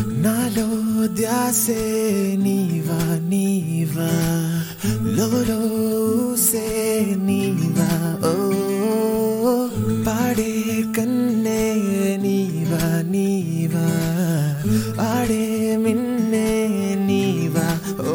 నాలో ధ్యాసే నీవా నీవా లోలో ఊసే నీవా ఓ పాడే కన్నే నీవా నీవా ఆడే మిన్నే నీవా ఓ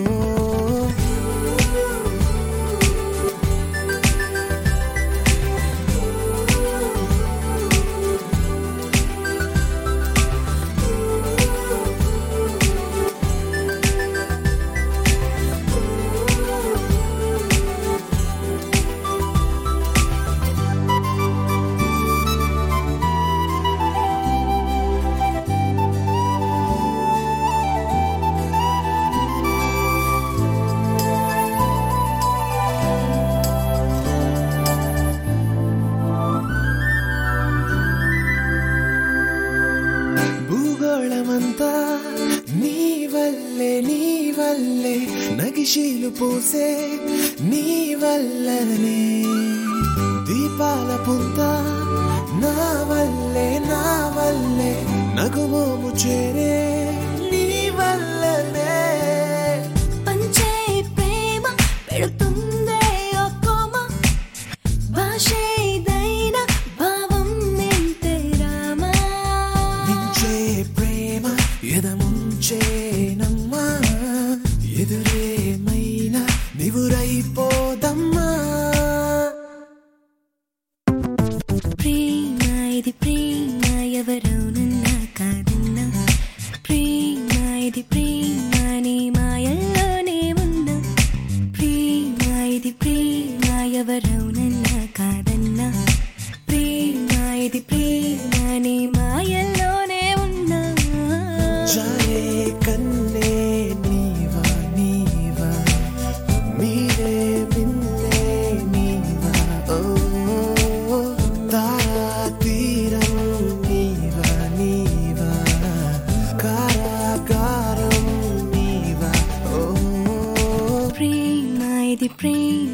భూగోళమంతా నీ వల్లే నీ వల్లే నగిశీలు పూసే నీ వల్లనే దీపాల పుంత నా వల్లే నా వల్లే నగుమోము చేరే నీ వల్లనే పంచే ప్రేమ పెడుతుందే ఓ కోమ భాషేదైనా భావం నింతే రామా మించే ప్రేమ ఎదముంచేనమ్మా ఎదురేమైనా నివురైపోదమ్మా ప్రేమ ఇది ప్రేమ ఎవరవునన్నా కాదన్నా ప్రేమ ఇది ప్రేమ నీ మాయల్లోనే ఉన్నా ప్రేమ ఇది ప్రేమ ఎవరవునన్నా కాదన్నా ప్రేమ ఇది ప్రేమ నీ మాయల్లోనే ఉన్నా జారే కన్నే నీవా నీవా మీరే మిన్నే నీవా ఓ తారా తీరం నీవా నీవా కారాగారం నీవా ఓ ప్రేమ ఇది ప్రేమ